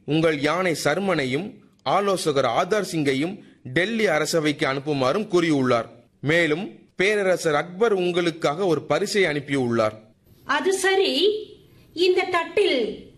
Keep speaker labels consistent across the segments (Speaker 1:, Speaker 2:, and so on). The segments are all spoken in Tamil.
Speaker 1: உங்கள் யானை சர்மனையும் ஆலோசகர் ஆதார் சிங்கையும் டெல்லி அரசவைக்கு அனுப்புமாறும் கூறியுள்ளார் மேலும் பேரரசர் அக்பர் உங்களுக்காக ஒரு பரிசை அனுப்பியுள்ளார்
Speaker 2: அது சரி இந்த தட்டில்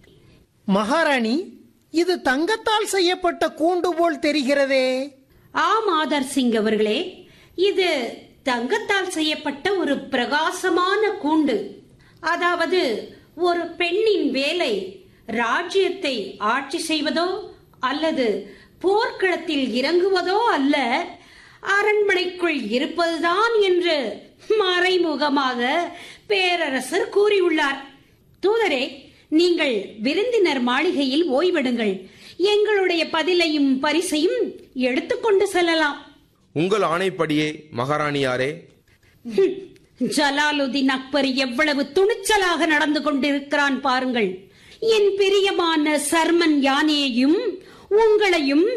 Speaker 3: மகாராணி இது தங்கத்தால் செய்யப்பட்ட கூண்டு போல் தெரிகிறதே
Speaker 2: ஆம் ஆதர் சிங் அவர்களே இது தங்கத்தால் செய்யப்பட்ட ஒரு பிரகாசமான கூண்டு அதாவது ஒரு பெண்ணின் வேலை ராஜ்யத்தை ஆட்சி செய்வதோ அல்லது போர்க்களத்தில் இறங்குவதோ அல்ல அரண்மனைக்குள் இருப்பதுதான் என்று மறைமுகமாக பேரரசர் கூறியுள்ளார் தூதரே நீங்கள் விருந்தினர் மாளிகையில் ஓய்வெடுங்கள் எங்களுடைய பதிலையும் பரிசையும் எடுத்துக்கொண்டு செல்லலாம்
Speaker 1: உங்கள் ஆணைப்படியே மகாராணியாரே
Speaker 2: ஹம், ஜலாலுதீன் அக்பர் எவ்வளவு துணிச்சலாக நடந்து கொண்டிருக்கிறான் பாருங்கள் என் பிரியமான சர்மன் யானையையும் உங்களையும்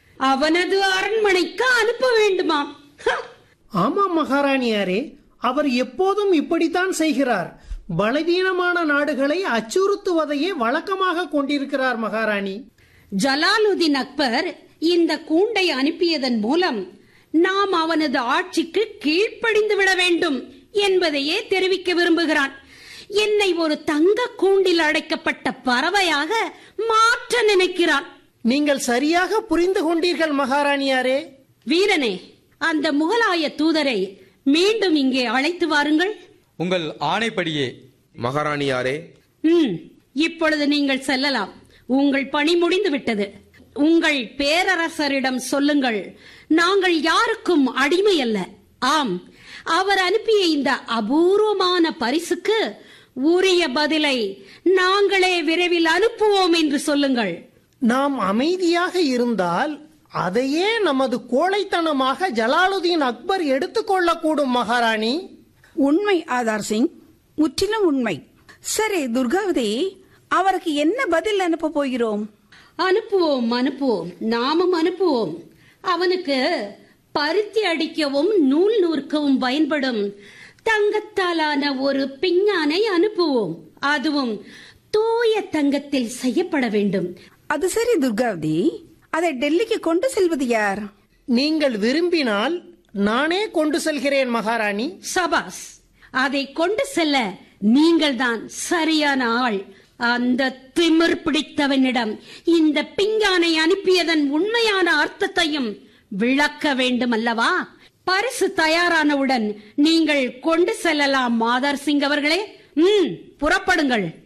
Speaker 2: அவனது அரண்மனைக்கு அனுப்ப வேண்டுமாம் ஹ!
Speaker 3: ஆமாம் மகாராணியாரே அவர் எப்போதும் இப்படித்தான் செய்கிறார் பலவீனமான நாடுகளை அச்சுறுத்துவதையே வழக்கமாக கொண்டிருக்கிறார் மகாராணி
Speaker 2: ஜலாலுதீன் அக்பர் இந்த கூண்டை அனுப்பியதன் மூலம் நாம் அவனது ஆட்சிக்கு கீழ்ப்படிந்து விட வேண்டும் என்பதையே தெரிவிக்க விரும்புகிறான் என்னை ஒரு தங்க கூண்டில் அடைக்கப்பட்ட பறவையாக மாற்ற நினைக்கிறான்
Speaker 3: நீங்கள் சரியாக புரிந்து கொண்டீர்கள் மகாராணியாரே
Speaker 2: வீரனே அந்த முகலாய தூதரை மீண்டும் இங்கே அழைத்து வாருங்கள்
Speaker 4: உங்கள் ஆணைப்படியே
Speaker 1: மகாராணியாரே
Speaker 2: ம் இப்பொழுது நீங்கள் செல்லலாம் உங்கள் பணி முடிந்து விட்டது உங்கள் பேரரசரிடம் சொல்லுங்கள் நாங்கள் யாருக்கும் அடிமை அல்ல ஆம் அவர் அனுப்பிய இந்த அபூர்வமான பரிசுக்கு உரிய பதிலை நாங்களே விரைவில் அனுப்புவோம் என்று சொல்லுங்கள்
Speaker 3: நாம் அமைதியாக இருந்தால் அதையே நமது கோழைத்தனமாக ஜலாலுதீன் அக்பர் எடுத்துக்கொள்ளக்கூடும் மகாராணி
Speaker 5: உண்மை ஆதார் சிங் முற்றிலும் உண்மை சரி துர்காவதி அவருக்கு என்ன பதில் அனுப்ப போகிறோம்
Speaker 2: அனுப்புவோம் அனுப்புவோம் நாமும் அனுப்புவோம் அவனுக்கு பருத்தி அடிக்கவும் நூல் நூற்கவும் பயன்படும் தங்கத்தாலான ஒரு பிஞ்ஞானை அனுப்புவோம் அதுவும் தூய தங்கத்தில் செய்யப்பட வேண்டும்
Speaker 5: அது சரி துர்காவதி அதை டெல்லிக்கு கொண்டு செல்வது யார்
Speaker 3: நீங்கள் விரும்பினால் நானே கொண்டு செல்கிறேன் மகாராணி
Speaker 2: சபாஸ் அதை கொண்டு செல்ல நீங்கள்தான் சரியான ஆள் அந்த திமிர் பிடித்தவனிடம் இந்த பிஞ்ஞானை அனுப்பியதன் உண்மையான அர்த்தத்தையும் விளக்க வேண்டும் அல்லவா பரிசு தயாரானவுடன் நீங்கள் கொண்டு செல்லலாம் மாதர் சிங் அவர்களே ம் புறப்படுங்கள்